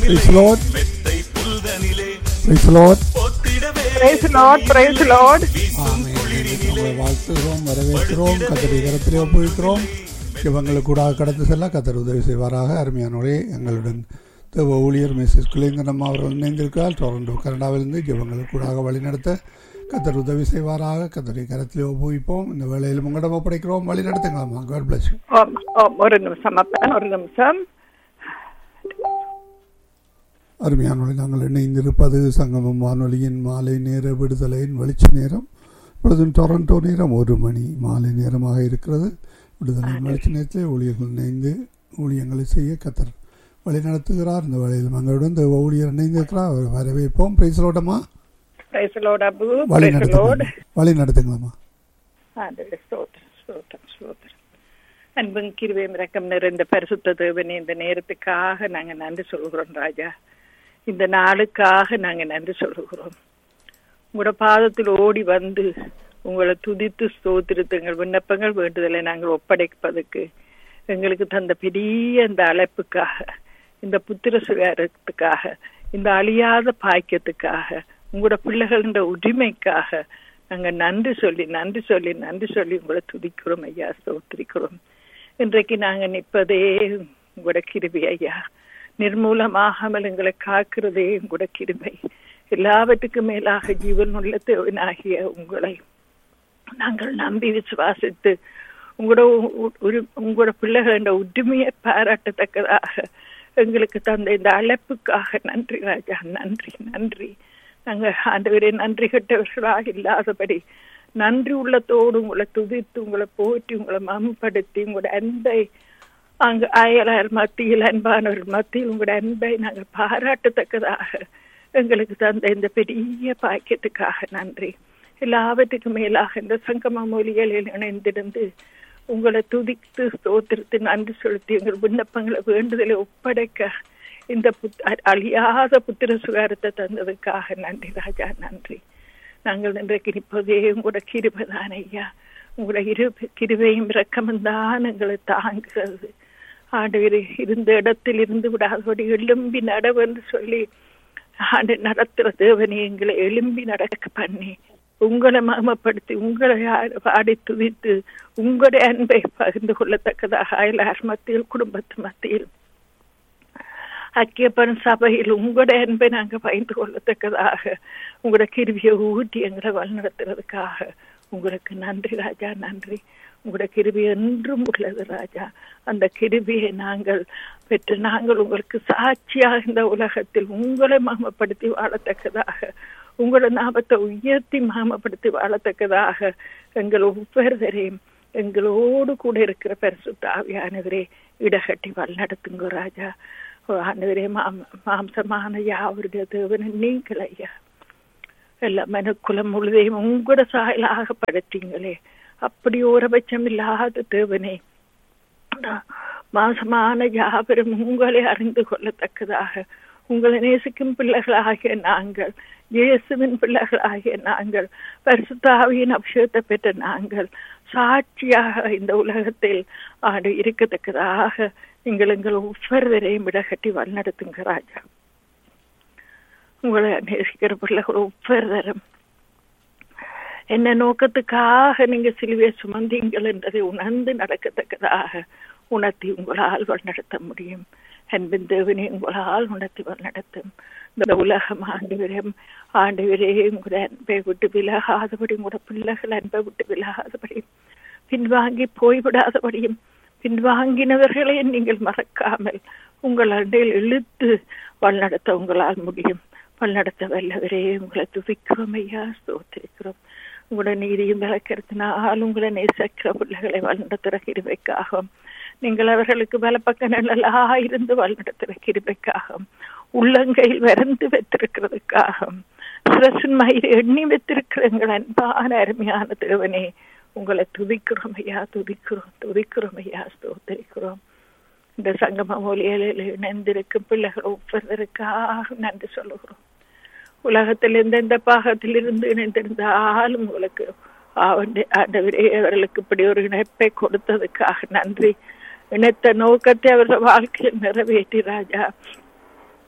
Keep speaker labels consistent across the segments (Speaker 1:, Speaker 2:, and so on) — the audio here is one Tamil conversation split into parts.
Speaker 1: Praise Lord. Praise Lord.
Speaker 2: Praise the Lord, praise the Lord.
Speaker 1: ஆமென். உங்களை வாழ்த்துகிறோம் வரவேற்கிறோம் கத்தரை கரத்திலே ஒப்புவிக்கிறோம் இவங்களுக்கு கூட கடந்து செல்ல கத்தர் உதவி செய்வாராக அருமையானவரே எங்களுடன் தேவ ஊழியர் மிஸ்ஸஸ் குலேந்திரம் அவர்கள் இணைந்திருக்கிறார் டொரண்டோ கனடாவிலிருந்து இவங்களுக்கு கூட வழிநடத்த கத்தர் உதவி செய்வாராக கத்தரை கரத்திலே ஒப்புவிப்போம் இந்த வேளையில் உங்களிடம் ஒப்படைக்கிறோம் வழி நடத்துங்களாமா காட் பிளஸ்
Speaker 2: ஓம், ஓம், ஒரு நிமிஷம் அப்பா ஒரு நிமிஷம்
Speaker 1: அருமையானவரை நாங்கள் இணைந்திருப்பது சங்கமம் வானொலியின் மாலை நேர விடுதலையின் வெளிச்ச நேரம் இப்பொழுது டொரண்டோ நேரம் ஒரு மணி மாலை நேரமாக இருக்கிறது விடுதலையின் வெளிச்ச நேரத்தில் ஊழியர்கள் இணைந்து ஊழியங்களை செய்ய கத்தர் வழி நடத்துகிறார் இந்த வேளையில் எங்களுடன் தேவ ஊழியர் இணைந்திருக்கிறார் அவர் வரவேற்போம் பேசலோட்டமா
Speaker 2: Praise the Lord, அபு
Speaker 1: வழி
Speaker 2: Praise the Lord.
Speaker 1: நடத்துங்க வழி நடத்துங்களாமா
Speaker 2: ஆண்டவரே, ஸ்தோத்திரம், ஸ்தோத்திரம், ஸ்தோத்திரம். அன்பும் கிருபையும் இரக்கம் நிறைந்த பரிசுத்த தேவனே இந்த நேரத்துக்காக நாங்க நன்றி சொல்கிறோம் ராஜா இந்த நாளுக்காக நாங்க நன்றி சொல்கிறோம் உங்களோட பாதத்தில் ஓடி வந்து உங்களை துதித்து ஸ்தோத்திரித்து எங்கள் விண்ணப்பங்கள் வேண்டுதலை நாங்கள் ஒப்படைப்பதற்கு எங்களுக்கு தந்த பெரிய இந்த அழைப்புக்காக இந்த புத்திர சுகாரத்துக்காக இந்த அழியாத பாக்கியத்துக்காக உங்களோட பிள்ளைகளின் உரிமைக்காக நாங்க நன்றி சொல்லி நன்றி சொல்லி நன்றி சொல்லி உங்களை துதிக்கிறோம் ஐயா ஸ்தோத்திரிக்கிறோம் இன்றைக்கு நாங்க நிற்பதே உங்களோட கிருபை ஐயா நிர்மூலமாகாமல் எங்களை காக்கிறதே உங்களோட கிருபை எல்லாவற்றுக்கும் மேலாக ஜீவன் உள்ள தேவனாகிய உங்களை நாங்கள் நம்பி விசுவாசித்து உங்களோட உ- ஒரு உங்களோட பிள்ளைகள உரிமையை பாராட்டத்தக்கதாக எங்களுக்கு தந்த இந்த அழைப்புக்காக நன்றி ராஜா நன்றி நன்றி நாங்கள் ஆண்டவரே நன்றி கெட்டவர்களாக இல்லாதபடி நன்றி உள்ளத்தோடு உங்களை துதித்து உங்களை போற்றி உங்களை மம்படுத்தி உங்களோட அன்பை அங்கு அயலார் மத்தியில் அன்பானவர்கள் மத்தியில் உங்களோட அன்பை நாங்கள் பாராட்டத்தக்கதாக எங்களுக்கு தந்த இந்த பெரிய பாக்கியத்துக்காக நன்றி எல்லாவற்றுக்கும் மேலாக இந்த சங்கம மொழிகளில் இணைந்திருந்து உங்களை துதித்து ஸ்தோத்திரத்து நன்றி செலுத்தி எங்கள் விண்ணப்பங்களை வேண்டுதலை ஒப்படைக்க இந்த புத் அ- அழியாத புத்திர சுகாரத்தை தந்ததுக்காக நன்றி ராஜா நன்றி நாங்கள் இன்றைக்கு நிற்பதே உங்களோட கிருபைதான் ஐயா உங்களோட இரு கிருபையும் இரக்கமும் தான் எங்களை தாங்குகிறது ஆண்டவரே இருந்த இடத்தில் இருந்து விடாதபடி எழும்பி நடவென்று சொல்லி ஆண்டு நடத்துற தேவனை எங்களை எழும்பி நடக்க பண்ணி உங்களை மகமப்படுத்தி உங்களை ஆ- பாடி துதித்து உங்களுடைய அன்பை பகிர்ந்து கொள்ளத்தக்கதாக அயலார் மத்தியில் குடும்பத்து மத்தியில் ஐக்கியப்பன் சபையில் உங்களுடைய அன்பை நாங்கள் பகிர்ந்து கொள்ளத்தக்கதாக உங்களோட கிருவியை ஊட்டி எங்களை வழிநடத்துறதுக்காக உங்களுக்கு நன்றி ராஜா நன்றி உங்களோட கிருபி என்றும் உள்ளது ராஜா அந்த கிருபியை நாங்கள் பெற்று நாங்கள் உங்களுக்கு சாட்சியாக இந்த உலகத்தில் உங்களை மகமப்படுத்தி வாழத்தக்கதாக உங்களோட நாமத்தை உயர்த்தி மகமப்படுத்தி வாழத்தக்கதாக எங்கள் ஒவ்வொருவரையும் எங்களோடு கூட இருக்கிற பரிசுத்த ஆவியானவரே இடகட்டி வழிநடத்துங்க ராஜா ஓ, ஆண்டவரே மாம் மாம்சமான யாவருடைய தேவன் நீங்கள் ஐயா எல்லா மனுக்குலம் முழுதையும் உங்களோட சாயலாக படைத்தீங்களே அப்படி ஓரபட்சம் இல்லாத தேவனே நான் மாசமான யாவரும் உங்களை அறிந்து கொள்ளத்தக்கதாக உங்களை நேசிக்கும் பிள்ளைகளாகிய நாங்கள் இயேசுவின் பிள்ளைகளாகிய நாங்கள் பரிசுத்தாவியின் அபிஷேகத்தை பெற்ற நாங்கள் சாட்சியாக இந்த உலகத்தில் ஆடு இருக்கத்தக்கதாக நீங்கள் எங்கள் ஒவ்வொருவரையும் இடகட்டி வழிநடத்துங்க ராஜா உங்களை நேசிக்கிற பிள்ளைகள் ஒவ்வொருவரும் என்ன நோக்கத்துக்காக நீங்க சிலுவையை சுமந்தீங்கள் என்பதை உணர்ந்து நடக்கத்தக்கதாக உணர்த்தி உங்களால் வழிநடத்த முடியும் அன்பின் தேவனே உங்களால் உணர்த்தி வழிநடத்தும் இந்த உலகம் ஆண்டுவரையும் ஆண்டுவரே உங்களுடைய அன்பை விட்டு விலகாதபடி உங்களோட பிள்ளைகள் அன்பை விட்டு விலகாதபடி பின்வாங்கி போய்விடாதபடியும் பின்வாங்கினவர்களை நீங்கள் மறக்காமல் உங்கள் அண்டையில் இழுத்து வழிநடத்த உங்களால் முடியும் வழிநடத்த வல்லவரே உங்களை துதிக்கிறோம் ஐயா ஸ்தோத்திரிக்கிறோம் உங்களோட நீதியும் விளக்கிறதுனால் உங்களை நேசிக்கிற பிள்ளைகளை வழிநடத்துகிற கிருபைக்காகவும் நீங்கள் அவர்களுக்கு பலப்பக்க நிழலா இருந்து வழிநடத்துகிற கிருபைக்காகவும் உள்ளங்கையில் வறந்து வைத்திருக்கிறதுக்காகவும் சிரசின் மயிரை எண்ணி வைத்திருக்கிற எங்கள் அன்பான அருமையான தேவனே உங்களை துதிக்கிறோம் ஐயா துதிக்கிறோம் துதிக்கிறோம் ஐயா ஸ்தோத்திரிக்கிறோம் இந்த சங்கம மொழிகளில் இணைந்திருக்கும் பிள்ளைகள் ஒவ்வொருவருக்காக நன்றி சொல்லுகிறோம் உலகத்தில் எந்தெந்த பாகத்தில் இருந்து இணைந்திருந்தாலும் உங்களுக்கு ஆவண்டி- ஆண்டவரே அவர்களுக்கு இப்படி ஒரு இணைப்பை கொடுத்ததுக்காக நன்றி இணைத்த நோக்கத்தை அவர்கள் வாழ்க்கையில் நிறைவேற்றி ராஜா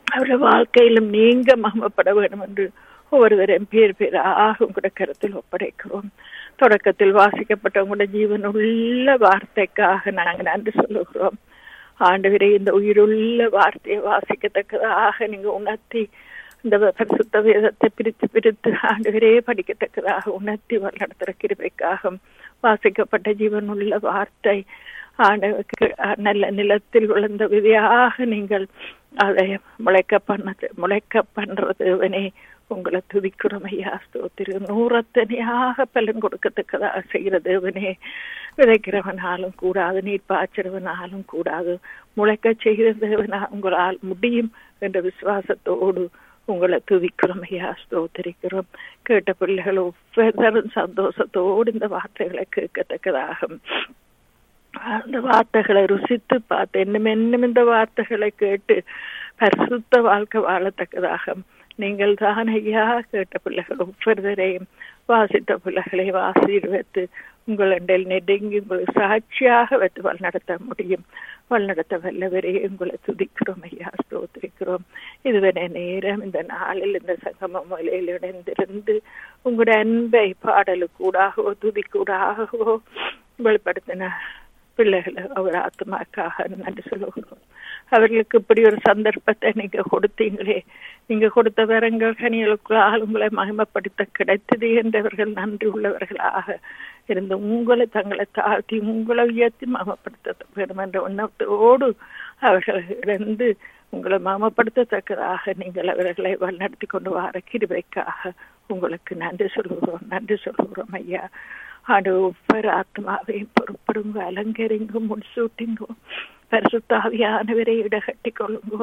Speaker 2: அவருடைய வாழ்க்கையிலும் நீங்க மகமப்பட வேண்டும் என்று ஒவ்வொருவரையும் பேர் பேராக உங்களுடைய கருத்தில் ஒப்படைக்கிறோம் தொடக்கத்தில் வாசிக்கப்பட்ட உங்களுடைய ஜீவனுள்ள வார்த்தைக்காக நாங்கள் நன்றி சொல்லுகிறோம் ஆண்டவரே இந்த உயிருள்ள வார்த்தையை வாசிக்கத்தக்கதாக நீங்க உணர்த்தி இந்த பரிசுத்த வேதத்தை பிரித்து பிரித்து ஆண்டவரே படிக்கத்தக்கதாக உணர்த்தி வழிநடத்துகிற கிருபைக்காக வாசிக்கப்பட்ட ஜீவனுள்ள வார்த்தை ஆண்டவருக்கு நல்ல நிலத்தில் விழுந்த விதையாக நீங்கள் அதை முளைக்க பண்ணது முளைக்க பண்றது உங்களை துதிக்கிறோம் ஐயா ஸ்தோத்திரு நூறத்தனையாக பலன் கொடுக்கத்தக்கதாக செய்கிற தேவனே விதைக்கிறவனாலும் கூடாது நீர் பாய்ச்சிறவனாலும் கூடாது முளைக்க செய்கிற தேவனா உங்களால் முடியும் என்ற விசுவாசத்தோடு உங்களை துதிக்கிறோம் ஐயா ஸ்தோத்திரிக்கிறோம் கேட்ட பிள்ளைகள் ஒவ்வொருத்தரும் சந்தோஷத்தோடு இந்த வார்த்தைகளை கேட்கத்தக்கதாக அந்த வார்த்தைகளை ருசித்து பார்த்து என்னும் என்னும் இந்த வார்த்தைகளை கேட்டு பரிசுத்த வாழ்க்கை வாழத்தக்கதாக நீங்கள் தான் ஐயா கேட்ட பிள்ளைகள் ஒவ்வொருவரையும் வாசித்த பிள்ளைகளை ஆசீர்வத்து உங்களில் நெடுங்கி உங்களை சாட்சியாக வைத்து வழிநடத்த முடியும் வழிநடத்த வல்லவரே உங்களை துதிக்கிறோம் ஐயா ஸ்தோத்திரிக்கிறோம் இதுவரை நேரம் இந்த நாளில் இந்த சங்கம மலையில் இணைந்திருந்து உங்களுடைய அன்பை பாடலுக்கூடாகவோ துதிக்கூடாகவோ வெளிப்படுத்தின பிள்ளைகளை அவர் ஆத்மாக்காக நன்றி சொல்லுகிறோம் அவர்களுக்கு இப்படி ஒரு சந்தர்ப்பத்தை நீங்க கொடுத்தீங்களே நீங்க கொடுத்த வரங்கள் கனிகளுக்குள்ளால் உங்களை மகிமப்படுத்த கிடைத்தது என்றவர்கள் நன்றி உள்ளவர்களாக இருந்து உங்களை தங்களை தாழ்த்தி உங்களை உயர்த்தி மகமப்படுத்த வேண்டும் என்ற எண்ணத்தோடு அவர்கள் இருந்து உங்களை மகமப்படுத்தத்தக்கதாக நீங்கள் அவர்களை வழிநடத்தி கொண்டு வர கிருபைக்காக உங்களுக்கு நன்றி சொல்கிறோம் நன்றி சொல்கிறோம் ஐயா ஆண்டு ஒவ்வொரு ஆத்மாவையும் பொறுப்படுங்க அலங்கரிங்க முன்சூட்டிங்கோ பரிசுத்தாவியானவரை இடகட்டி கொள்ளுங்கோ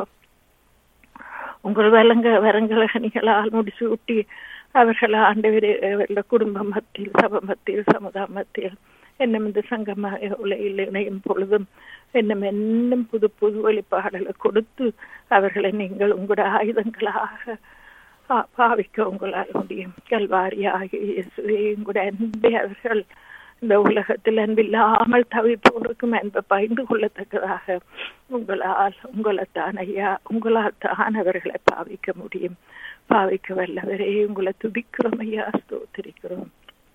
Speaker 2: உங்கள் வலங்க வரங்கலகனிகளால் முடிசூட்டி அவர்கள் ஆண்டவரே அவர்கள குடும்ப மத்தியில் சப மத்தியில் சமுதாய மத்தியில் என்னும் இந்த சங்கம உலகில் இணையும் பொழுதும் என்னும் என்னும் புது புது வெளிப்பாடுகளை கொடுத்து அவர்களை நீங்கள் உங்களுடைய ஆயுதங்களாக பாவிக்க உங்களால் முடியும் கல்வாரியாகி இயேசுவே உங்களுடைய அன்பை அவர்கள் இந்த உலகத்தில் அன்பில்லாமல் தவிப்போருக்கும் அன்பை பயந்து கொள்ளத்தக்கதாக உங்களால் உங்களைத்தான் ஐயா உங்களால் தான் அவர்களை பாவிக்க முடியும் பாவிக்க வல்லவரே உங்களை துதிக்கிறோம் ஐயா ஸ்தோத்திரிக்கிறோம்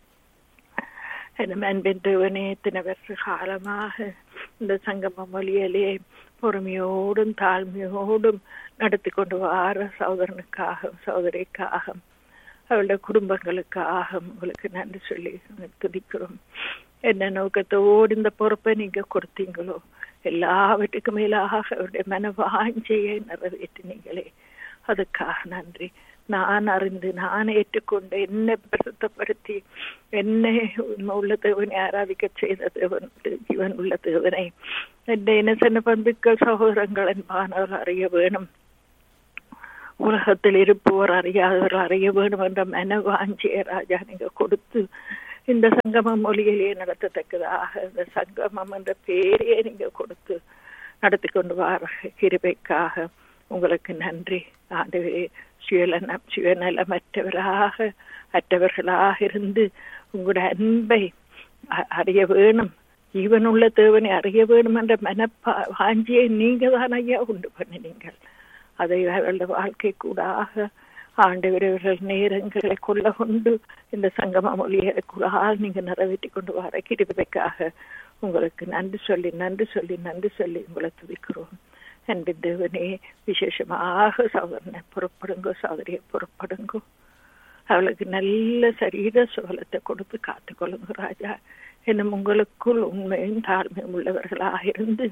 Speaker 2: என் அன்பின் தேவனே இத்தனை வருஷ காலமாக இந்த சங்கம மொழியிலே பொறுமையோடும் தாழ்மையோடும் நடத்தி கொண்டு வார சகோதரனுக்காக சகோதரிக்காக அவளுடைய குடும்பங்களுக்காக உங்களுக்கு நன்றி சொல்லி துதிக்கிறோம் என்ன நோக்கத்தோடு இந்த பொறுப்பை நீங்க கொடுத்தீங்களோ எல்லாவற்றுக்கும் மேலாக அவருடைய மன வாஞ்சையை நிறைவேற்றினீங்களே அதுக்காக நன்றி நான் அறிந்து நான் ஏற்றுக்கொண்டு என்னை பிரசுத்தப்படுத்தி என்னை உள்ள தேவனை ஆராதிக்க செய்த தேவன் ஜீவன் உள்ள தேவனை என்னை என்ன சின்ன பந்துக்கள் சகோதரங்கள் என்பானவர் அறிய வேணும் உலகத்தில் இருப்பவர் அறியாதவர் அறிய வேண்டும் என்ற மன வாஞ்சிய ராஜா நீங்க கொடுத்து இந்த சங்கமம் மொழியிலேயே நடத்தத்தக்கதாக இந்த சங்கமம் என்ற பேரையே நீங்க கொடுத்து நடத்தி கொண்டு வர கிருபைக்காக உங்களுக்கு நன்றி ஆண்டவரே சுயநல சுயநலமற்றவராக அற்றவர்களாக இருந்து உங்களுடைய அன்பை அறிய வேணும் ஜீவனுள்ள தேவனை அறிய வேணும் என்ற மனப்பா வாஞ்சியை நீங்க தான் ஐயா உண்டு பண்ணினீங்கள் அதை அவர்களது வாழ்க்கை கூடாக ஆண்டவரவர்கள் நேரங்களை கொள்ள கொண்டு இந்த சங்கம மொழிகளுக்குள்ளால் நீங்க நிறைவேற்றி கொண்டு வர கிருபைக்காக உங்களுக்கு நன்றி சொல்லி நன்றி சொல்லி நன்றி சொல்லி உங்களை துதிக்கிறோம் அன்பின் தேவனே விசேஷமாக சகோதரனை புறப்படுங்கோ சகோதரியை புறப்படுங்கோ அவளுக்கு நல்ல சரீர சுகலத்தை கொடுத்து காத்துக்கொள்ளுங்க ராஜா என்னும் உங்களுக்குள் உண்மையும் தாழ்மையும் உள்ளவர்களாக இருந்து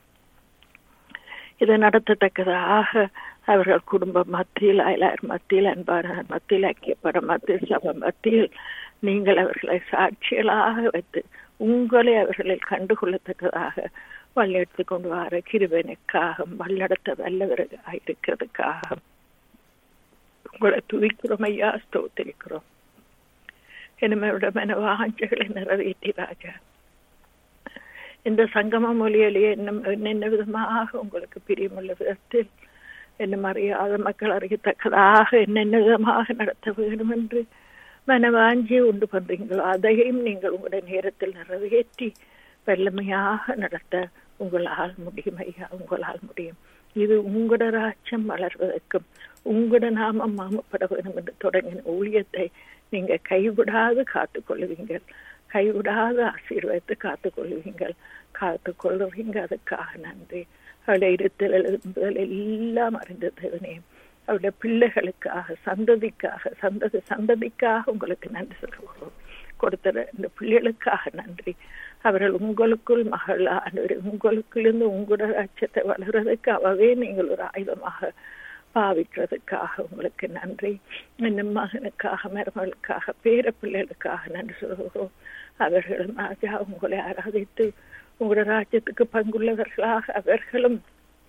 Speaker 2: இதை நடத்தத்தக்கதாக அவர்கள் குடும்ப மத்தியில் அயலார் மத்தியில் அன்பான மத்தியில் ஐக்கியப்பட மத்தியில் சபை மத்தியில் நீங்கள் அவர்களை சாட்சிகளாக வைத்து உங்களை அவர்களில் கண்டுகொள்ளத்தக்கதாக வழிநடத்தி கொண்டு வர கிருபனுக்காக வழிநடத்த வல்லவர்களாக இருக்கிறதுக்காக உங்களை துதிக்கிறோம் ஐயா ஸ்தோத்திரிக்கிறோம் என்னோட மன வாஞ்சைகளை நிறைவேற்றி ராஜா இந்த சங்கம மொழியிலேயே என்ன என்ன விதமாக உங்களுக்கு பிரியமுள்ள விதத்தில் என்ன அறியாத மக்கள் அறியத்தக்கதாக என்னென்ன விதமாக நடத்த வேண்டும் என்று மனவாஞ்சி உண்டு பண்றீங்களோ அதையும் நீங்கள் உங்களுடைய நேரத்தில் நிறைவேற்றி வல்லமையாக நடத்த உங்களால் முடியும் ஐயா உங்களால் முடியும் இது உங்களோட ராஜ்யம் வளர்வதற்கும் உங்களோட நாமம் மாமப்பட வேண்டும் என்று தொடங்கின ஊழியத்தை நீங்க கைவிடாது காத்துக்கொள்ளுவீங்கள் கைவிடாது ஆசீர்வதித்து காத்துக்கொள்ளுவீங்கள் காத்து கொள்ளுவீங்க அதுக்காக நன்றி அவளுடைய இருத்தல் எழுதுதல் எல்லாம் அறிந்த தேவனே அவருடைய பிள்ளைகளுக்காக சந்ததிக்காக சந்ததி சந்ததிக்காக உங்களுக்கு நன்றி சொல்கிறோம் கொடுத்த இந்த பிள்ளைகளுக்காக நன்றி அவர்கள் உங்களுக்குள் மகள் உங்களுக்குள்ளிருந்து உங்களோட அச்சத்தை வளர்றதுக்கு அவவே நீங்கள் ஒரு ஆயுதமாக பாவிக்கிறதுக்காக உங்களுக்கு நன்றி இன்னும் மகனுக்காக மருமகளுக்காக பேர பிள்ளைகளுக்காக நன்றி சொல்கிறோம் அவர்களும் ராஜா உங்களை ஆராதித்து உங்களோட ராஜ்யத்துக்கு பங்குள்ளவர்களாக அவர்களும்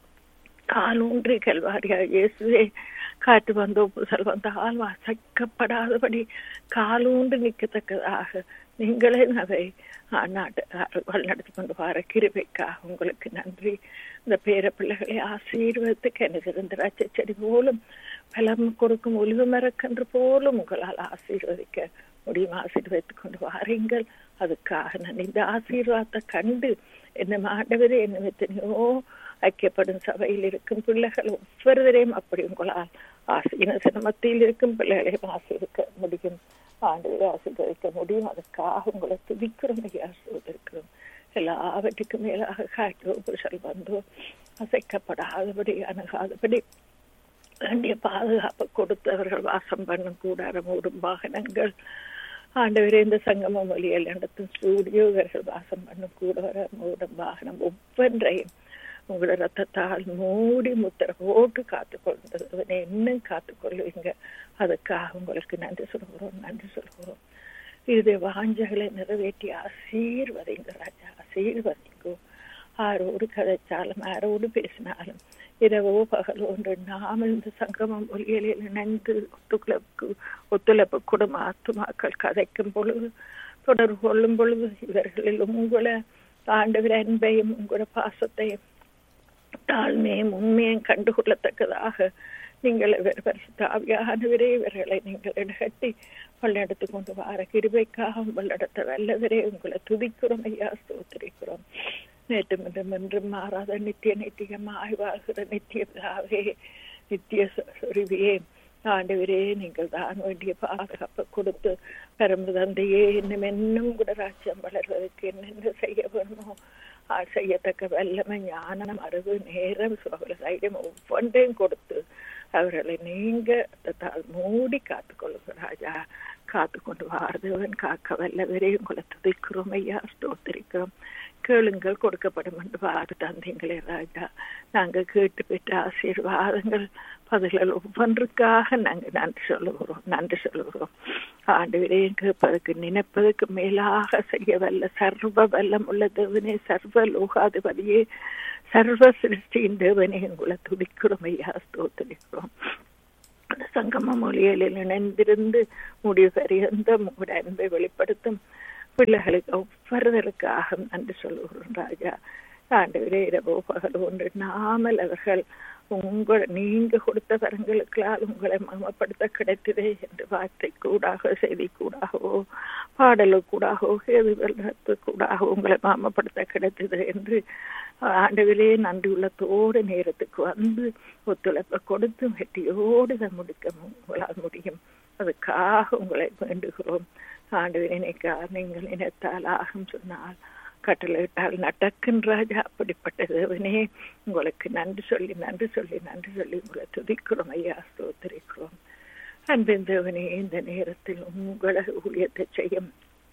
Speaker 2: காலூன்றி கல்வாரியா இயேசுவே காற்று வந்தோ புசல் வந்தால் வாசக்கப்படாதபடி காலூன்று நிற்கத்தக்கதாக நீங்களே அதை நாட்டு வழிநடத்தி கொண்டு வர கிருபைக்காக உங்களுக்கு நன்றி இந்த பேர பிள்ளைகளை ஆசீர்வத்துக்கு எனக்கு இருந்த ராஜ செடி போலும் பலம் கொடுக்கும் ஒளிவு மரக்கன்று போலும் உங்களால் ஆசீர்வதிக்க முடியும் ஆசீர்வதித்துக் கொண்டு வாருங்கள் அதுக்காக நான் இந்த ஆசீர்வாதத்தை கண்டு என்ன ஆண்டவரே என்ன எத்தனையோ ஐக்கியப்படும் சபையில் இருக்கும் பிள்ளைகள் ஒவ்வொருவரையும் அப்படி உங்களால் ஆசீன சிரமத்தில் இருக்கும் பிள்ளைகளையும் ஆசீர்விக்க முடியும் ஆண்டவரை ஆசீர்வதிக்க முடியும் அதுக்காக உங்களை துதிக்கிறோம் ஆசீர்வதிக்கிறோம் எல்லாவற்றுக்கும் மேலாக காற்றோ புருஷல் வந்தோ அசைக்கப்படாதபடி அணுகாதபடி வேண்டிய பாதுகாப்பு கொடுத்தவர்கள் வாசம் பண்ணும் கூடாரம் ஓடும் வாகனங்கள் ஆண்டவரே இந்த சங்கமம் வழியில் நடத்தும் ஸ்டூடியோ இவர்கள் வாசம் பண்ணும் கூடாரம் ஓடும் வாகனம் ஒவ்வொன்றையும் உங்களோட ரத்தத்தால் மூடி முத்திர போட்டு காத்துக்கொண்டது இன்னும் காத்துக்கொள்வீங்க அதுக்காக உங்களுக்கு நன்றி சொல்கிறோம் நன்றி சொல்கிறோம் இது வாஞ்சகளை நிறைவேற்றி ஆசீர்வதிங்க ராஜா ஆசீர்வதிங்கோ ஆரோடு கதைச்சாலும் ஆரோடு பேசினாலும் இரவோ பகலோ ஒன்று நாமல் இந்த சங்கமம் ஒலியலில் இணைந்து ஒத்துழைப்பு ஒத்துழைப்பு குடும்ப ஆத்துமாக்கள் கதைக்கும் பொழுது தொடர்பு கொள்ளும் பொழுது இவர்களில் உங்களை ஆண்டவர் அன்பையும் உங்களோட பாசத்தையும் தாழ்மையும் உண்மையும் கண்டுகொள்ளத்தக்கதாக நீங்கள் இவர் தாவியானவரே இவர்களை நீங்கள் இடகட்டி வல்லெடுத்து கொண்டு வார கிருபைக்காக வல்லெடுத்த வல்லவரே உங்களை துதிக்கிறோம் ஐயா ஸ்தோத்திரிக்கிறோம் நேற்று என்றும் என்றும் மாறாத நித்திய நித்தியமாய் வாழ்கிற நித்திய பிதாவே நித்திய சொருவியே ஆண்டவரே நீங்கள் தான் வேண்டிய பாதுகாப்பை கொடுத்து பெரும்பு தந்தையே இன்னும் இன்னும் கூட ராஜ்யம் வளர்வதற்கு என்னென்ன செய்ய வேணுமோ செய்யத்தக்க வல்லமை ஞானம் அறிவு நேரம் சுகல தைரியம் ஒவ்வொன்றையும் கொடுத்து அவர்களை நீங்க மூடி காத்துக்கொள்ளுங்க ராஜா காத்து கொண்டு வாரதவன் காக்க வல்லவரே உங்களை துதிக்கிறோம் ஐயா ஸ்தோத்திரிக்கிறோம் கேளுங்கள் கொடுக்கப்படும் என்று வாரு தந்தீங்களே ராஜா நாங்கள் கேட்டு பெற்ற ஆசீர்வாதங்கள் பதில்கள் ஒவ்வொன்றுக்காக நாங்கள் நன்றி சொல்லுகிறோம் நன்றி சொல்லுகிறோம் ஆண்டு விரையும் கேட்பதற்கு நினைப்பதற்கு மேலாக செய்ய வல்ல சர்வ வல்லம் உள்ள தேவனே சர்வ லோகாதிபதியே சர்வ சிருஷ்டியின் தேவனே உங்களை துடிக்கிறோம் ஐயா ஸ்தோத்திரிக்கிறோம் சங்கம மொழிகளில் இணைந்திருந்து முடிவு பரியந்த உங்களுடைய அன்பை வெளிப்படுத்தும் பிள்ளைகளுக்கு ஒவ்வொருவருக்காக நன்றி சொல்லுகிறோம் ராஜா ஆண்டு இரவோ பகல் ஒன்று நாமல் அவர்கள் உங்கள் நீங்க கொடுத்த வரங்களுக்களால் உங்களை மகமப்படுத்த கிடைத்ததே என்று வார்த்தை கூடாக செய்தி கூடாகவோ பாடலு கூடாகவோ கேள்விகளுக்கு கூடாக உங்களை மாமப்படுத்த கிடைத்தது என்று ஆண்டவிலே நன்றி உள்ளத்தோடு நேரத்துக்கு வந்து ஒத்துழைப்பை கொடுத்து வெட்டியோடு இதை முடிக்க உங்களால் முடியும் அதுக்காக உங்களை வேண்டுகிறோம் ஆண்டு நினைக்கா நீங்கள் நினைத்தால் ஆகும் சொன்னால் கட்டளையிட்டால் நடக்கும் ராஜா அப்படிப்பட்ட தேவனே உங்களுக்கு நன்றி சொல்லி நன்றி சொல்லி நன்றி சொல்லி உங்களை துதிக்கிறோம் ஐயா ஸ்தோத்திரிக்கிறோம் அன்பின் தேவனே இந்த நேரத்தில் உங்களை ஊழியத்தை செய்யும்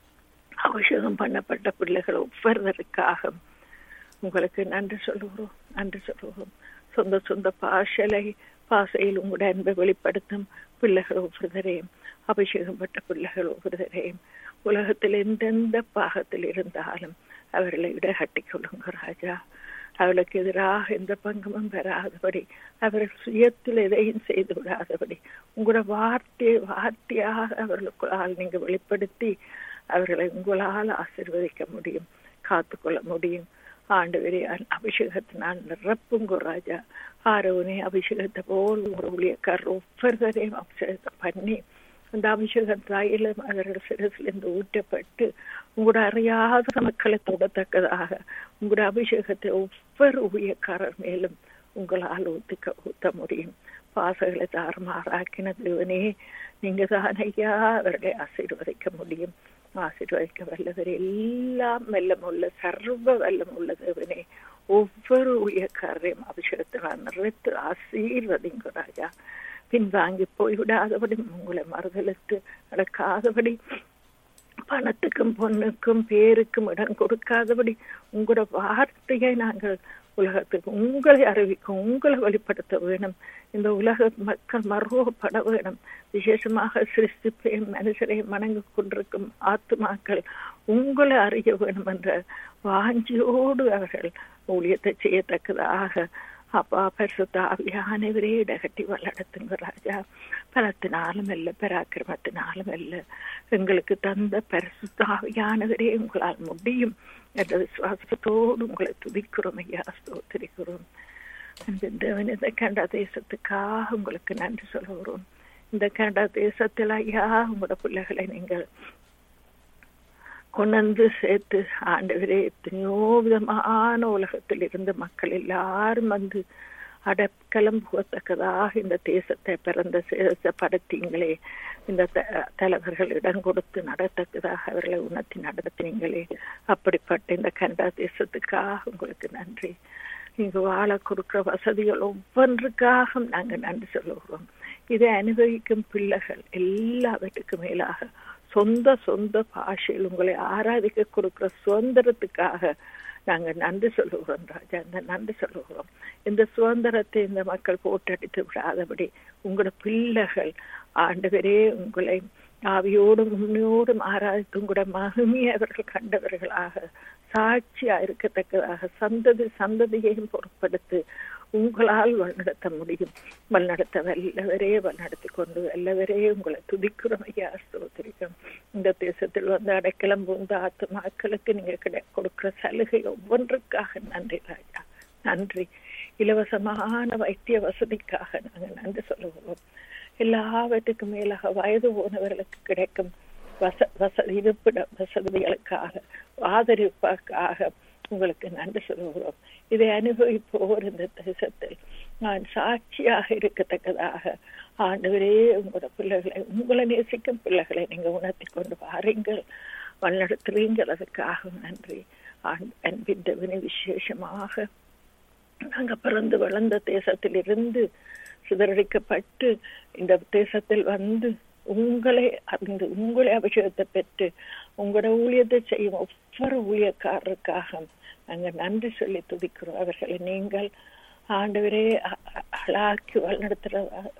Speaker 2: அவசியம் பண்ணப்பட்ட பிள்ளைகள் ஒவ்வொருவருக்காக உங்களுக்கு நன்றி சொல்லுகிறோம் நன்றி சொல்லுகிறோம் சொந்த சொந்த பாஷலை பாசையில் உங்களுடைய அன்பை வெளிப்படுத்தும் பிள்ளைகள் ஒவ்வொருவரையும் அபிஷேகம் பட்ட பிள்ளைகள் ஒவ்வொருவரையும் உலகத்தில் எந்தெந்த பாகத்தில் இருந்தாலும் அவர்களை விட கொள்ளுங்க ராஜா அவளுக்கு எதிராக எந்த பங்கமும் பெறாதபடி அவர்கள் சுயத்தில் எதையும் செய்து விடாதபடி உங்களோட வார்த்தையை வார்த்தையாக அவர்களுக்குள்ளால் நீங்க வெளிப்படுத்தி அவர்களை உங்களால் ஆசிர்வதிக்க முடியும் காத்துக்கொள்ள முடியும் ஆண்டு அபிஷேகத்தினால் நிரப்புங்க ராஜா ஆரோனே அபிஷேகத்தை போல் ஒரு ஊழியக்காரர் ஒவ்வொருவரையும் அபிஷேகத்தை பண்ணி அந்த அபிஷேகம் தாயில அவர்கள் சிரசிலிருந்து ஊற்றப்பட்டு உங்களோட அறியாத மக்களை தொடத்தக்கதாக உங்களோட அபிஷேகத்தை ஒவ்வொரு ஊழியக்காரர் மேலும் உங்களால் ஊத்துக்க ஊத்த முடியும் பாசங்களை தாறுமாறாக்கின தேவனே நீங்க தான் ஐயா அவர்களை ஆசீர்வதிக்க முடியும் ஆசீர்வதிக்க வல்லவர் எல்லாம் வெல்லமுள்ள சர்வ வல்லமுள்ள தேவனே ஒவ்வொரு ஊழியக்காரரையும் அபிஷேகத்தினால் நிறைத்து ஆசீர்வதிங்க ராஜா பின்வாங்கி போய்விடாதபடி உங்களை மறுதளித்து நடக்காதபடி பணத்துக்கும் பொண்ணுக்கும் பேருக்கும் இடம் கொடுக்காதபடி உங்களோட வார்த்தையை நாங்கள் உலகத்துக்கு உங்களை அறிவிக்க உங்களை வெளிப்படுத்த வேணும் இந்த உலக மக்கள் மறுவப்பட வேணும் விசேஷமாக சிருஷ்டிப்பை மனுஷரை மணங்கி கொண்டிருக்கும் ஆத்துமாக்கள் உங்களை அறிய வேணும் என்ற வாஞ்சியோடு அவர்கள் ஊழியத்தை செய்யத்தக்கதாக அப்பா பரிசுத்த ஆவியானவரே இடகட்டி வல்லடத்துங்க ராஜா பலத்தினாலும் அல்ல பராக்கிரமத்தினாலும் அல்ல எங்களுக்கு தந்த பரிசுத்த ஆவியானவரே உங்களால் முடியும் என்ற விசுவாசத்தோடு உங்களை துதிக்கிறோம் ஐயா ஸ்தோத்திரிக்கிறோம் இந்த இந்த கனடா தேசத்துக்காக உங்களுக்கு நன்றி சொல்லுகிறோம் இந்த கனடா தேசத்தில் ஐயா உங்களோட பிள்ளைகளை நீங்கள் கொண்டு சேர்த்து ஆண்டவரே எத்தனையோ விதமான உலகத்தில் இருந்த மக்கள் எல்லாரும் வந்து அடக்கலம் புகத்தக்கதாக இந்த தேசத்தை பிறந்த சேதப்படுத்தீங்களே இந்த தலைவர்கள் இடம் கொடுத்து நடத்தக்கதாக அவர்களை உணர்த்தி நடத்தினீங்களே அப்படிப்பட்ட இந்த கனடா தேசத்துக்காக உங்களுக்கு நன்றி நீங்க வாழ கொடுக்கிற வசதிகள் ஒவ்வொன்றுக்காக நாங்கள் நன்றி சொல்லுகிறோம் இதை அனுபவிக்கும் பிள்ளைகள் எல்லாவற்றுக்கும் மேலாக சொந்த சொந்த பாஷையில் உங்களை ஆராதிக்க கொடுக்கிற சுதந்திரத்துக்காக நாங்க நன்றி சொல்லுகிறோம் ராஜா இந்த நன்றி சொல்லுகிறோம் இந்த சுதந்திரத்தை இந்த மக்கள் போட்டடித்து விடாதபடி உங்களோட பிள்ளைகள் ஆண்டவரே உங்களை ஆவியோடும் உண்மையோடும் ஆராய்த்து உங்களோட மகிமையை அவர்கள் கண்டவர்களாக சாட்சியா இருக்கத்தக்கதாக சந்ததி சந்ததியையும் பொருட்படுத்தி உங்களால் வழிநடத்த முடியும் வழிநடத்த வல்லவரே வழிநடத்தி கொண்டு வல்லவரே உங்களை துதிக்கிறோம் ஐயா ஸ்தோத்திரிக்கும் இந்த தேசத்தில் வந்து அடைக்கலம் பூந்த ஆத்துமாக்களுக்கு நீங்க கிடை கொடுக்கிற சலுகை ஒவ்வொன்றுக்காக நன்றி ராஜா நன்றி இலவசமான வைத்திய வசதிக்காக நாங்கள் நன்றி சொல்லுவோம் எல்லாவற்றுக்கும் மேலாக வயது போனவர்களுக்கு கிடைக்கும் வச வசதி இருப்பிட வசதிகளுக்காக ஆதரிப்புக்காக உங்களுக்கு நன்றி சொல்லுகிறோம் இதை அனுபவிப்போர் இந்த தேசத்தில் நான் சாட்சியாக இருக்கத்தக்கதாக ஆண்டவரே உங்களோட பிள்ளைகளை உங்களை நேசிக்கும் பிள்ளைகளை நீங்க உணர்த்தி கொண்டு வாருங்கள் வழிநடத்துறீங்கள் அதுக்காக நன்றி அன்பின் தேவனை விசேஷமாக நாங்க பிறந்து வளர்ந்த தேசத்தில் இருந்து சிதறடிக்கப்பட்டு இந்த தேசத்தில் வந்து உங்களை அறிந்து உங்களை அபிஷேகத்தை பெற்று உங்களோட ஊழியத்தை செய்யும் ஒவ்வொரு ஊழியக்காரருக்காக நாங்க நன்றி சொல்லி துதிக்கிறோம் அவர்களை நீங்கள் ஆண்டவரே ஆளாக்கி வழிநடத்துற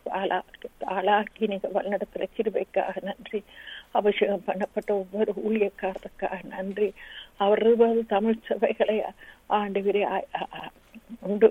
Speaker 2: ஆளாக்கி நீங்க வழிநடத்துற கிருபைக்காக நன்றி அபிஷேகம் பண்ணப்பட்ட ஒவ்வொரு ஊழியக்காரருக்காக நன்றி அவர் இருபது தமிழ் சபைகளை ஆண்டவரே உண்டு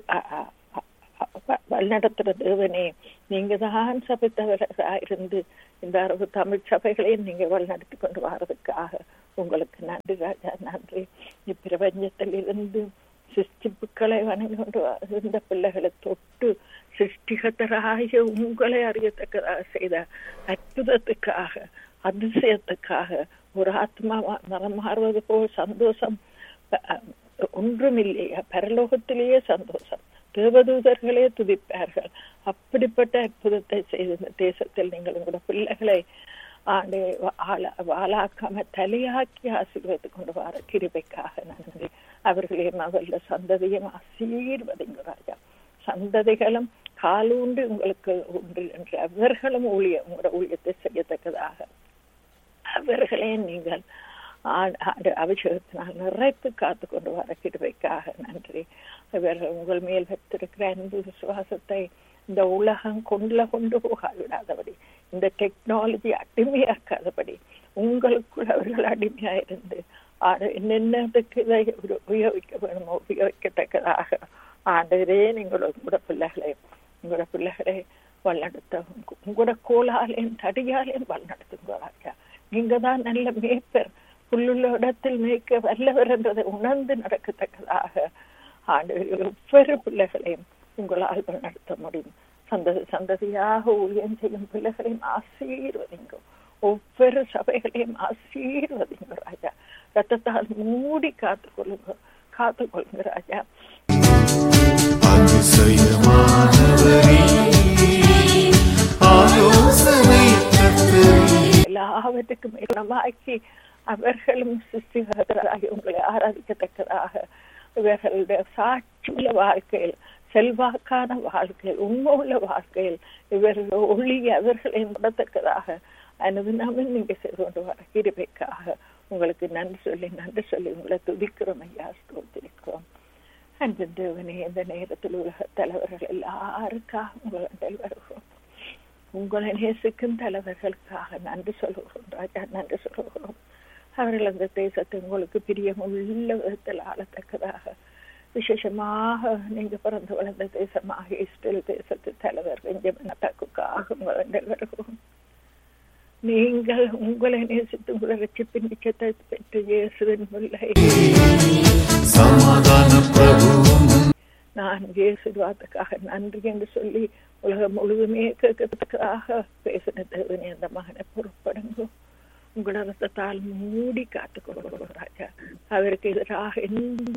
Speaker 2: வழிநடத்துற தேவனே நீங்க தான் சபைத்தவராக இருந்து இந்த அரபு தமிழ் சபைகளையும் நீங்க வழிநடத்தி கொண்டு வர்றதுக்காக உங்களுக்கு நன்றி ராஜா நன்றி இப்பிரபஞ்சத்தில் இருந்து சிருஷ்டிப்புக்களை வணங்கி கொண்டு இருந்த பிள்ளைகளை தொட்டு சிருஷ்டிகத்தராக உங்களை அறியத்தக்கதாக செய்த அற்புதத்துக்காக அதிசயத்துக்காக ஒரு ஆத்மா மரம் மாறுவது போல் சந்தோஷம் ஒன்றுமில்லையா பரலோகத்திலேயே சந்தோஷம் தேவதூதர்களே துதிப்பார்கள் அப்படிப்பட்ட அற்புதத்தை செய்த தேசத்தில் நீங்கள் உங்களோட பிள்ளைகளை ஆண்டு வாழாக்காம தலையாக்கி ஆசீர்வதித்து கொண்டு வர கிருபைக்காக நன்றி அவர்களையும் அவர்கள சந்ததியும் ஆசீர்வதிங்க ராஜா சந்ததிகளும் காலூண்டு உங்களுக்கு உண்டு என்று அவர்களும் ஊழிய உங்களோட ஊழியத்தை செய்யத்தக்கதாக அவர்களே நீங்கள் அபிஷேகத்தினால் நிறைத்து காத்து கொண்டு வர கிருபைக்காக நன்றி இவர்கள் உங்கள் மேல் வைத்திருக்கிற அன்பு விசுவாசத்தை இந்த உலகம் கொண்டுல கொண்டு போக விடாதபடி இந்த டெக்னாலஜி அடிமையாக்காதபடி உங்களுக்குள் அவர்கள் அடிமையா இருந்து என்னென்னதுக்கு இதை உபயோகிக்க வேணுமோ உபயோகிக்கத்தக்கதாக ஆண்டவரே நீங்கள் உங்களோட பிள்ளைகளை உங்களோட பிள்ளைகளை வழிநடத்த உங்களோட கோலாலையும் தடியாலையும் வழிநடத்துங்க ராஜா நீங்க தான் நல்ல மேய்ப்பர் புல்லுள்ள இடத்தில் மேய்க்க வல்லவர் என்றதை உணர்ந்து நடக்கத்தக்கதாக ஆண்டு ஒவ்வொரு பிள்ளைகளையும் உங்களால் நடத்த முடியும் சந்ததி சந்ததியாக ஊழியம் செய்யும் பிள்ளைகளையும் ஆசீர்வதிங்க ஒவ்வொரு சபைகளையும் ஆசீர்வதிங்க ராஜா ரத்தத்தால் மூடி காத்துக்கொள்ளுங்க காத்துக்கொள்ளுங்க ராஜா
Speaker 3: அதிசயமானவரே ஆலோசனை கர்த்தரே
Speaker 2: எல்லாவற்றுக்கும் இடமாக்கி அவர்களும் சிருஷ்டிகராகி உங்களை ஆராதிக்கத்தக்கதாக இவர்களுடைய சாட்சியுள்ள வாழ்க்கையில் செல்வாக்கான வாழ்க்கையில் உண்மை உள்ள வாழ்க்கையில் இவர்கள் ஒளி அவர்களை நடத்தக்கதாக அனுதினமும் நீங்க செய்து கொண்டு வர கிருபைக்காக உங்களுக்கு நன்றி சொல்லி நன்றி சொல்லி உங்களை துதிக்கிறோம் ஐயா ஸ்தோத்திரிக்கிறோம் அன்பு தேவனே இந்த நேரத்தில் உலக தலைவர்கள் எல்லாருக்காக உங்கள் வருகிறோம் உங்களை நேசிக்கும் தலைவர்களுக்காக நன்றி சொல்கிறோம் ராஜா நன்றி சொல்கிறோம் அவர்கள் அந்த தேசத்தை உங்களுக்கு பிரியமுள்ள விதத்தில் ஆளத்தக்கதாக விசேஷமாக நீங்க பிறந்து வளர்ந்த தேசமாக இஸ்ரேல் தேசத்து தலைவர் பெஞ்சமின் தக்குக்காக உங்களை வருகிறோம் நீங்கள் உங்களை நேசித்து உங்களை ரட்சிப்பின் நிச்சயத்தை பெற்று இயேசுவின் முல்லை
Speaker 3: சமாதான பிரபுவும்
Speaker 2: நான் இயேசுவாத்துக்காக நன்றி என்று சொல்லி உலகம் முழுதுமே கேட்கறதுக்காக பேசின தேவனே அந்த மகனை பொறுப்படுங்க உங்களோட ரத்தத்தால் மூடி காத்துக்கொள்கிறோம் ராஜா அவருக்கு எதிராக எந்த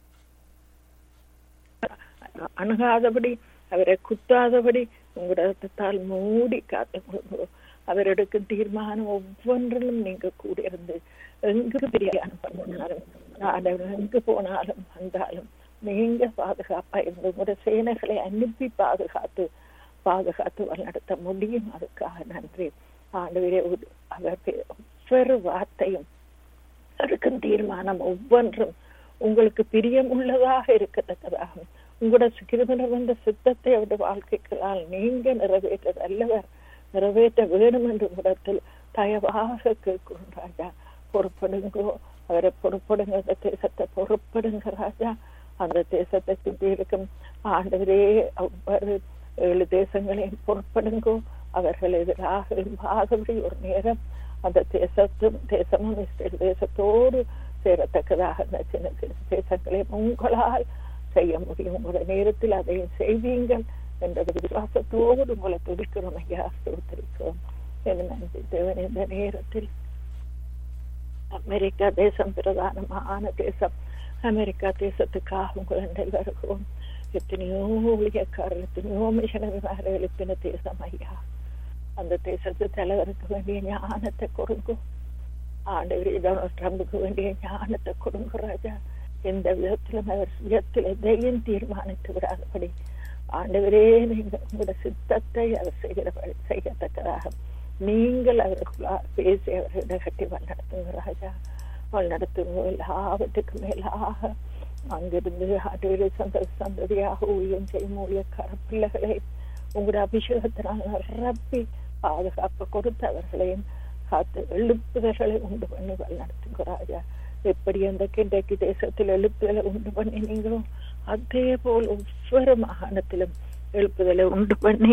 Speaker 2: அணுகாதபடி அவரை குத்தாதபடி உங்களோட ரத்தத்தால் மூடி காத்துக்கொள்கிறோம் அவர் எடுக்கும் தீர்மானம் ஒவ்வொன்றிலும் நீங்க கூட இருந்து எங்கு பிரியாணம் பண்ணினாலும் ஆண்டவர் எங்கு போனாலும் வந்தாலும் நீங்க பாதுகாப்பா இருந்து உங்களோட சேனைகளை அனுப்பி பாதுகாத்து பாதுகாத்து வழிநடத்த முடியும் அதுக்காக நன்றி ஆண்டவரே ஒரு- அவர் பே- ஒவ்வொரு வார்த்தையும் எடுக்கும் தீர்மானம் ஒவ்வொன்றும் உங்களுக்கு பிரியம் உள்ளதாக இருக்கத்தக்கதாக உங்களோட கிருமணம் வந்த சித்தத்தை அவருடைய வாழ்க்கைகளால் நீங்க நிறைவேற்ற அல்லவர் நிறைவேற்ற வேணும் என்று உடத்தில் தயவாக கேட்கிறோம் ராஜா பொறுப்படுங்கோ அவரை பொறுப்படுங்க அந்த தேசத்தை பொறுப்படுங்க ராஜா அந்த தேசத்தை சுற்றி இருக்கும் ஆண்டவரே ஒவ்வொரு ஏழு தேசங்களையும் பொறுப்படுங்கோ அவர்கள் எதிராக எழும்பாதபடி ஒரு நேரம் அந்த தேசத்தும் தேசமும் இஸ்ரேல் தேசத்தோடு சேரத்தக்கதாக அந்த சின்ன சின்ன தேசங்களையும் உங்களால் செய்ய முடியும் உங்களோட நேரத்தில் அதையும் செய்வீங்கள் என்ற விசுவாசத்தோடு உங்களை துடிக்கிறோம் ஐயா ஸ்தோத்திரிக்கிறோம் என் நன்றி தேவன் இந்த நேரத்தில் அமெரிக்கா தேசம் பிரதானமான தேசம் அமெரிக்கா தேசத்துக்காக உங்கள் வருகிறோம் எத்தனையோ ஊழியக்காரர் எத்தனையோ மிஷனரிமார் எழுப்பின தேசம் ஐயா அந்த தேசத்து தலைவருக்கு வேண்டிய ஞானத்தை கொடுக்கும் ஆண்டவர் டொனால்ட் ட்ரம்புக்கு வேண்டிய ஞானத்தை கொடுங்க ராஜா எந்த விதத்திலும் அவர் சுயத்தில் எதையும் தீர்மானித்து விடாதபடி ஆண்டவரே நீங்க உங்களோட சித்தத்தை அவர் செய்கிற செய்யத்தக்கதாக நீங்கள் அவர்களுக்குள்ளாக பேசி அவர்களிடம் கட்டி வழிநடத்துங்க ராஜா வழிநடத்துங்க எல்லாவற்றுக்கும் மேலாக அங்கிருந்து ஆண்டவரே சந்த சந்ததியாக ஊழியம் செய்யும் ஊழியக்கார பிள்ளைகளை உங்களுடைய அபிஷேகத்தினால் நிரப்பி பாதுகாப்பு கொடுத்து அவர்களையும் காத்து எழுப்புதல்களை உண்டு பண்ணி வழிநடத்துங்க ராஜா எப்படி அந்த கிண்டைக்கு தேசத்தில் எழுப்புதலை உண்டு பண்ணினீங்களோ அதே போல் ஒவ்வொரு மாகாணத்திலும் எழுப்புதலை உண்டு பண்ணி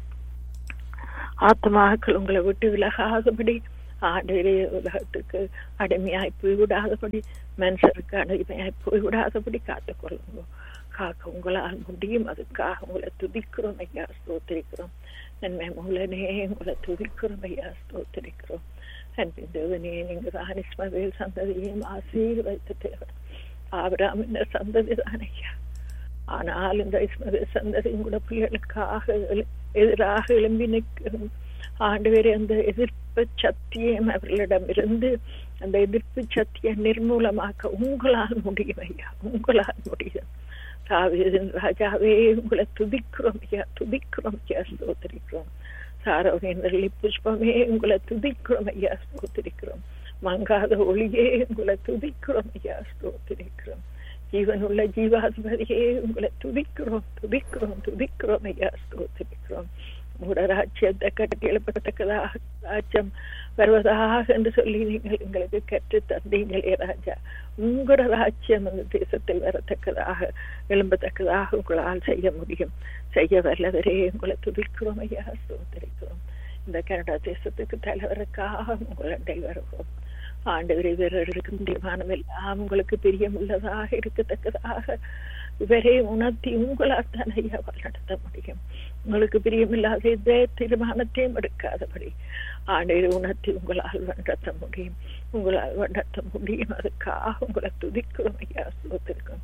Speaker 2: ஆத்மாக்கள் உங்களை விட்டு விலகாதபடி ஆண்டவரே உலகத்துக்கு அடிமையாய் போய் விடாதபடி மனுஷருக்கு அடிமையாய் போய் விடாதபடி காத்துக்கொள்ளுங்க காக்க உங்களால் முடியும் அதுக்காக உங்களை துதிக்கிறோம் ஐயா ஸ்தோத்திரிக்கிறோம் நன்மை மூலனே உங்களை துதிக்கிறோம் ஐயா ஸ்தோத்திரிக்கிறோம் அன்பின் தேவனே நீங்க தான் இஸ்மவேல் சந்ததியையும் ஆசீர்வைத்த தேவன் ஆபிராமின் சந்ததி தான் ஐயா ஆனால் இந்த இஸ்மவேல் சந்ததி உங்களோட பிள்ளைகளுக்காக எழு- எதிராக எழும்பி நிற்கும் ஆண்டவரே அந்த எதிர்ப்பு சக்தியும் அவர்களிடமிருந்து அந்த எதிர்ப்பு சக்தியை நிர்மூலமாக்க உங்களால் முடியும் ஐயா உங்களால் முடியும் தாவீதின் ராஜாவே உங்களை துதிக்கிறோம் ஐயா துதிக்கிறோம் ஐயா ஸ்தோத்திரிக்கிறோம் சாரவனின் வெள்ளி புஷ்பமே உங்களை துதிக்கிறோம் ஐயா ஸ்தோத்திரிக்கிறோம் மங்காத ஒளியே உங்களை துதிக்கிறோம் ஐயா ஸ்தோத்திரிக்கிறோம் ஜீவனுள்ள ஜீவாதிபதியே உங்களை துதிக்கிறோம் துதிக்கிறோம் துதிக்கிறோம் ஐயா ஸ்தோத்திரிக்கிறோம் உங்களோட ராஜ்யத்தை கட்டி எழுப்பத்தக்கதாக ராஜ்யம் வருவதாக என்று சொல்லி நீங்கள் எங்களுக்கு கற்று தந்தீங்களே ராஜா உங்களோட ராஜ்யம் அந்த தேசத்தில் வரத்தக்கதாக எழும்பத்தக்கதாக உங்களால் செய்ய முடியும் செய்ய வல்லவரே உங்களை துதிக்கிறோம் ஐயா ஸ்தோத்திரிக்கிறோம் இந்த கனடா தேசத்துக்கு தலைவருக்காக உங்களை வருகிறோம் ஆண்டவரை வீரர்களுக்கும் தீர்மானம் எல்லாம் உங்களுக்கு பிரியமுள்ளதாக இருக்கத்தக்கதாக இவரை உணர்த்தி உங்களால் தான் ஐயா நடத்த முடியும் உங்களுக்கு பிரியமில்லாத எந்த தீர்மானத்தையும் எடுக்காதபடி ஆண்டவரை உணர்த்தி உங்களால் நடத்த முடியும் உங்களால் நடத்த முடியும் அதுக்காக உங்களை துதிக்கிறோம் ஐயா சோத்திருக்கோம்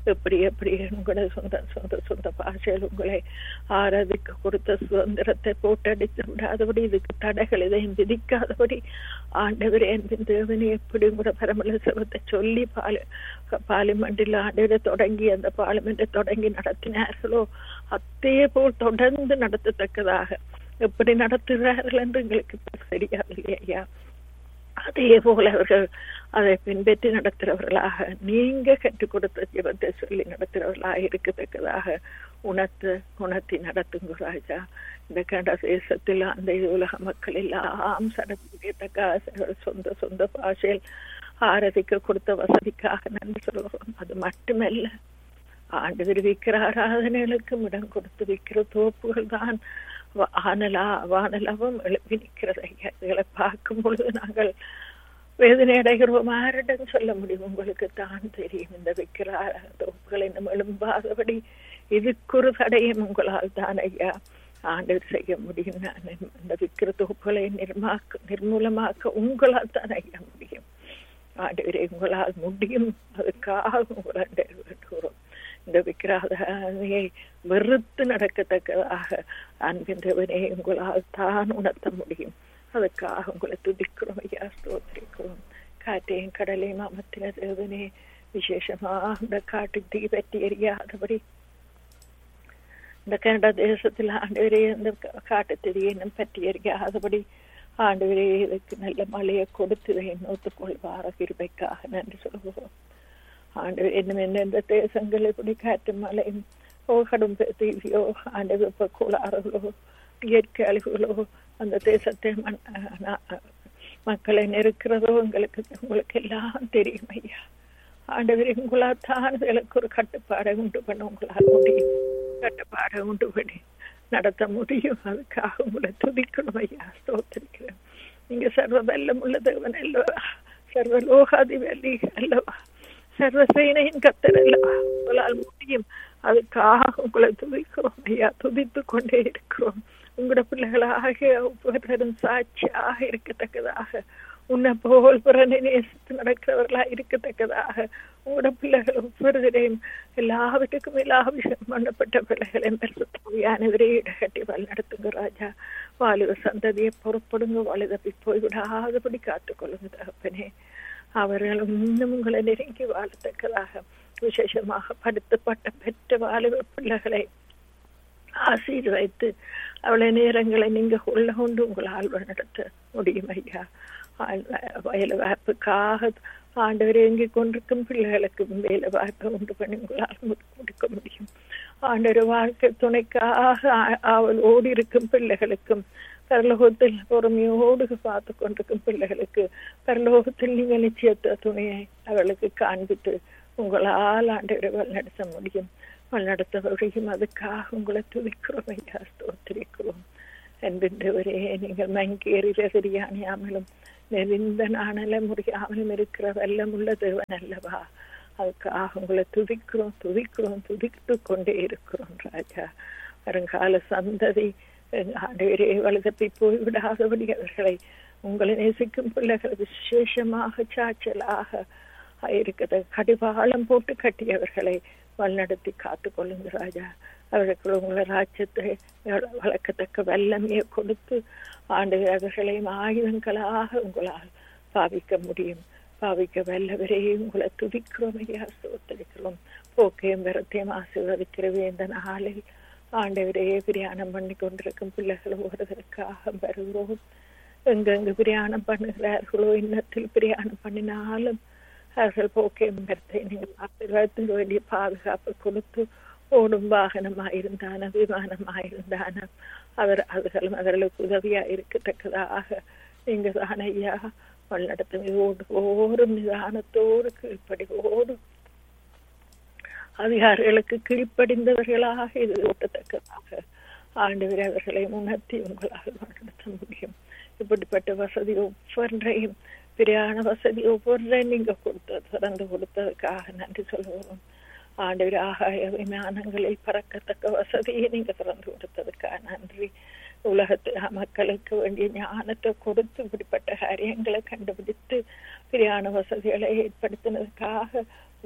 Speaker 2: எப்படி எப்படி உங்களை சொந்த சொந்த சொந்த பாஷையில் உங்களை ஆராதிக்க கொடுத்த சுதந்திரத்தை போட்டடித்து விடாதபடி இதுக்கு தடைகள் இதையும் விதிக்காதபடி ஆண்டவரே அன்பின் தேவனே எப்படி உங்களோட பரமல சிவத்தை சொல்லி பாலு பார்லிமெண்டில் ஆண்டவரை தொடங்கி அந்த பார்லிமெண்டை தொடங்கி நடத்தினார்களோ அதே போல் தொடர்ந்து நடத்தத்தக்கதாக எப்படி நடத்துகிறார்கள் என்று எங்களுக்கு தெரியாது ஐயா அதே போல அவர்கள் அதை பின்பற்றி நடத்துறவர்களாக நீங்க கற்றுக் கொடுத்த ஜீவத்தை சொல்லி நடத்துறவர்களாக இருக்கத்தக்கதாக உணர்த்து உணர்த்தி நடத்துங்க ராஜா இந்த கண்ட தேசத்தில் அந்த உலக மக்கள் எல்லாம் சடத்தக்க சொந்த சொந்த பாஷையில் ஆராதிக்க கொடுத்த வசதிக்காக நன்றி சொல்கிறோம் அது மட்டுமல்ல ஆண்டு விக்கிற ஆராதனைகளுக்கும் இடம் கொடுத்து விற்கிற தோப்புகள் தான் வானலா வானலாவும் எழுப்பி நிற்கிறது ஐயா இதுகளை பார்க்கும் பொழுது நாங்கள் வேதனை அடைகிறோம் யாரிடம் சொல்ல முடியும் உங்களுக்கு தான் தெரியும் இந்த விக்கிர தோப்புகளை நம்ம எழும்பாதபடி இதுக்கு ஒரு தடையும் உங்களால் தான் ஐயா ஆண்டவர் செய்ய முடியும் நான் இந்த விக்கிர தொகுப்புகளை நிர்மாக்க நிர்மூலமாக்க உங்களால் தான் ஐயா முடியும் ஆண்டவரே உங்களால் முடியும் அதுக்காக உங்களால் வேண்டுகிறோம் இந்த விக்கிராதையை வெறுத்து நடக்கத்தக்கதாக அன்பின்றவனே உங்களால் தான் உணர்த்த முடியும் அதுக்காக உங்களை துதிக்கிறோம் ஐயா ஸ்தோத்திரிக்கிறோம் காற்றையும் கடலையும் அமர்த்தின தேவனே விசேஷமாக இந்த காட்டு தீ பற்றி எரியாதபடி இந்த கனடா தேசத்தில் ஆண்டவரே இந்த காட்டு திரியை இன்னும் பற்றி எரியாதபடி ஆண்டவரே இதுக்கு நல்ல மழையை கொடுத்து இதை நோத்துக்கொள்வார கிருபைக்காக நன்றி சொல்கிறோம் ஆண்டவர் இன்னும் எந்தெந்த தேசங்கள் இப்படி காற்று மழையும் ஓ கடும் தீவியோ ஆண்டு வெப்ப கோளாறுகளோ இயற்கை அழிவுகளோ அந்த தேசத்தை மக்களை நெருக்கிறதோ உங்களுக்கு உங்களுக்கு எல்லாம் தெரியும் ஐயா ஆண்டவர் உங்களால் தான் இதுகளுக்கு ஒரு கட்டுப்பாடை உண்டு பண்ண உங்களால் முடியும் கட்டுப்பாடை உண்டு பண்ணி நடத்த முடியும் அதுக்காக உங்களை துதிக்கணும் ஐயா ஸ்தோத்திருக்கிறேன் நீங்க சர்வ வெல்லம் உள்ள தேவன் அல்லவா சர்வ லோகாதிபதி அல்லவா சர்வசேனையின் கத்தர் அல்லவா உங்களால் முடியும் அதுக்காக உங்களை துதிக்கிறோம் ஐயா துதித்து கொண்டே இருக்கிறோம் உங்களோட பிள்ளைகளாக ஒவ்வொருத்தரும் சாட்சியாக இருக்கத்தக்கதாக உன்னை போல் பிறனை நேசித்து நடக்கிறவர்களாக இருக்கத்தக்கதாக உங்களோட பிள்ளைகள் ஒவ்வொருவரையும் எல்லாவற்றுக்கும் எல்லா விஷயம் பண்ணப்பட்ட பிள்ளைகளையும் பெருசுத்தவையானவரே இடகட்டி வல் நடத்துங்க ராஜா வாலிப சந்ததியை பொறுப்படுங்க வலுதப்பி போய்விடாதபடி காத்துக்கொள்ளுங்க தகப்பனே அவர்களும் இன்னும் உங்களை நெருங்கி வாழத்தக்கதாக விசேஷமாக படுத்தப்பட்ட பெற்ற வாலிப பிள்ளைகளை ஆசீர்வைத்து அவளை நேரங்களை நீங்க உள்ள கொண்டு உங்களால் நடத்த முடியும் ஐயா வயல வாய்ப்புக்காக ஆண்டவர் இயங்கிக் கொண்டிருக்கும் பிள்ளைகளுக்கு வேலை வாய்ப்பை உண்டு பண்ணி உங்களால் முடிக்க முடியும் ஆண்டவர் வாழ்க்கை துணைக்காக அவள் ஓடி இருக்கும் பிள்ளைகளுக்கும் பரலோகத்தில் பொறுமையோடு பார்த்து கொண்டிருக்கும் பிள்ளைகளுக்கு பரலோகத்தில் நீங்கள் நிச்சயத்த துணையை அவளுக்கு காண்பித்து உங்களால் ஆண்டவரை நடத்த முடியும் நடத்த முடியும் அதுக்காக உங்களை துதிக்கிறோம் ஐயா ஸ்தோத்திரிக்கிறோம் என்பவரே நீங்கள் மங்கேறில தெரியாமையாமலும் நெறிந்த நாணல முடியாமலும் இருக்கிற வெள்ளம் உள்ள தேவன் அல்லவா அதுக்காக உங்களை துதிக்கிறோம் துதிக்கிறோம் துதித்து கொண்டே இருக்கிறோம் ராஜா வருங்கால சந்ததி ஆண்டவரே வலுதப்பி போய்விடாதபடி அவர்களை உங்களை நேசிக்கும் பிள்ளைகள் விசேஷமாக சாச்சலாக இருக்கிறது கடிவாளம் போட்டு கட்டியவர்களை வழிநடத்தி காத்து கொள்ளுங்க ராஜா அவர்களுக்கு உங்களை ராஜ்யத்தை வளர்க்கத்தக்க வல்லமையை கொடுத்து ஆண்டு அவர்களையும் ஆயுதங்களாக உங்களால் பாவிக்க முடியும் பாவிக்க வல்லவரே உங்களை துதிக்கிறோம் ஐயா சோத்தரிக்கிறோம் போக்கையும் வரத்தையும் ஆசீர்வதிக்கிறவே இந்த நாளில் ஆண்டவரே பிரயாணம் பண்ணி கொண்டிருக்கும் பிள்ளைகள் ஒருவருக்காக வருகிறோம் எங்கெங்கு பிரயாணம் பண்ணுகிறார்களோ இன்னத்தில் பிரயாணம் பண்ணினாலும் அவர்கள் போக்கையும் வரத்தை நீங்கள் ஆசீர்வாதத்துக்கு வேண்டிய பாதுகாப்பு கொடுத்து ஓடும் வாகனமாயிருந்தான விமானமாயிருந்தான அவர் அவர்களும் அவர்களுக்கு உதவியா இருக்கத்தக்கதாக நீங்க தான் ஐயா வழிநடத்தும் ஓடும் நிதானத்தோடு கீழ்ப்படிவோடு அதிகாரிகளுக்கு கீழ்ப்படிந்தவர்களாக இது ஓட்டத்தக்கதாக ஆண்டவர் அவர்களை உணர்த்தி உங்களால் வழிநடத்த முடியும் இப்படிப்பட்ட வசதி ஒவ்வொன்றையும் பிரியான வசதி ஒவ்வொன்றையும் நீங்க கொடுத்த திறந்து கொடுத்ததுக்காக நன்றி சொல்லுவோம் ஆண்டவர் ஆகாய விமானங்களில் பறக்கத்தக்க வசதியை நீங்க திறந்து கொடுத்ததுக்காக நன்றி உலகத்து மக்களுக்கு வேண்டிய ஞானத்தை கொடுத்து இப்படிப்பட்ட காரியங்களை கண்டுபிடித்து பிரியான வசதிகளை ஏற்படுத்தினதுக்காக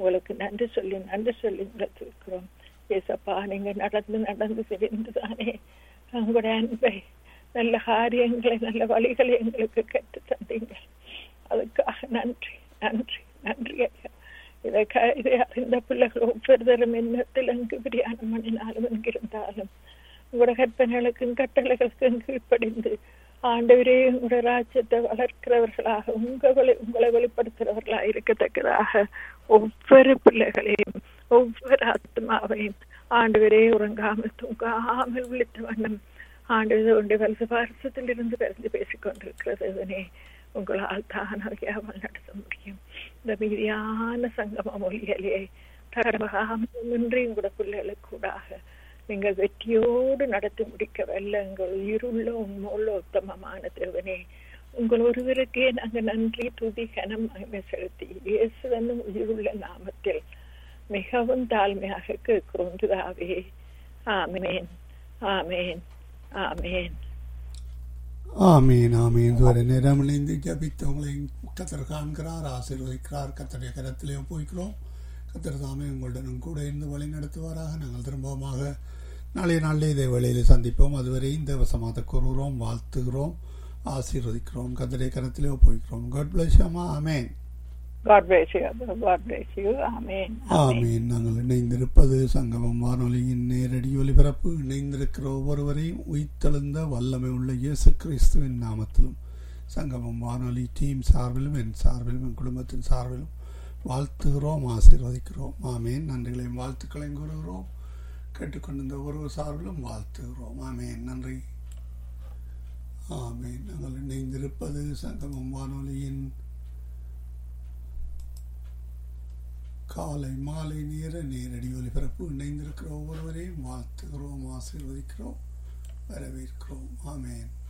Speaker 2: உங்களுக்கு நன்றி சொல்லி நன்றி சொல்லி இருக்கிறோம் ஏசப்பா நீங்க நடந்து நடந்து தெரிந்து தானே உங்களுடைய அன்பை நல்ல காரியங்களை நல்ல வழிகளை எங்களுக்கு கற்று தந்தீங்க அதுக்காக நன்றி நன்றி நன்றி ஐயா இதை க- இதை அறிந்த பிள்ளைகள் ஒவ்வொருத்தரும் எண்ணத்தில் எங்கு பிரியாணம் பண்ணினாலும் எங்கிருந்தாலும் உங்களோட கற்பனைகளுக்கும் கட்டளைகளுக்கும் கீழ்ப்படிந்து ஆண்டவரே உங்களுடைய ராஜ்யத்தை வளர்க்கிறவர்களாக உங்களை உங்களை வெளிப்படுத்துகிறவர்களாக இருக்கத்தக்கதாக ஒவ்வொரு பிள்ளைகளையும் ஒவ்வொரு ஆத்மாவையும் ஆண்டவரே உறங்காமல் தூங்காமல் விழித்த வண்ணம் ஆண்டவர் உடைய வலது பாரசத்தில் இருந்து பிறந்து பேசிக் கொண்டிருக்கிறது இதனே உங்களால் தான் அறியாமல் நடத்த முடியும் இந்த மீதியான சங்கம மொழிகளே தரமின்றி உங்களோட பிள்ளைகளுக்கு கூடாக நீங்கள் வெற்றியோடு நடத்தி முடிக்க வல்ல எங்கள் உயிருள்ள உண்மையுள்ள உத்தமமான தேவனே உங்கள் ஒருவருக்கே நாங்கள் நன்றி துதி கனம் மகிமை செலுத்தி இயேசுவனும் உயிருள்ள நாமத்தில் மிகவும் தாழ்மையாக கேட்கிறோம் துதாவே ஆமேன் ஆமேன் ஆமேன்
Speaker 1: ஆமீன் ஆமீன் இதுவரை நேரம் இணைந்து ஜபித்தவங்களை கத்தர் காண்கிறார் ஆசீர்வதிக்கிறார் கத்தருடைய கரத்திலே போய்க்கிறோம் கத்தர் தாமே உங்களுடனும் கூட இருந்து வழி நடத்துவாராக நாங்கள் திரும்பமாக நாளைய நாளில் இதே வேளையில் சந்திப்போம் அதுவரை இந்த வசமாக கூறுகிறோம் வாழ்த்துகிறோம் ஆசீர்வதிக்கிறோம் கத்தருடைய கரத்திலே போய்க்கிறோம் காட் பிளஸ் அம்மா ஆமேன்
Speaker 2: God bless you. God bless you. Amen.
Speaker 1: ஆமீன் நாங்கள் இணைந்திருப்பது சங்கமம் வானொலியின் நேரடி ஒலிபரப்பு இணைந்திருக்கிற ஒவ்வொருவரையும் உயிர்த்தெழுந்த வல்லமை உள்ள இயேசு கிறிஸ்துவின் நாமத்திலும் சங்கமம் வானொலி டீம் சார்பிலும் என் சார்பிலும் என் குடும்பத்தின் சார்பிலும் வாழ்த்துகிறோம் ஆசீர்வதிக்கிறோம் ஆமேன் நன்றிகளையும் வாழ்த்துக்களையும் கூறுகிறோம் கேட்டுக்கொண்டிருந்த ஒவ்வொரு சார்பிலும் வாழ்த்துகிறோம் ஆமேன் நன்றி ஆமேன் நாங்கள் இணைந்திருப்பது சங்கமம் வானொலியின் காலை மாலை நேர நேரடி ஒலிபரப்பு இணைந்திருக்கிற ஒவ்வொருவரையும் வாழ்த்துகிறோம் ஆசீர்வதிக்கிறோம் வரவேற்கிறோம் ஆமேன்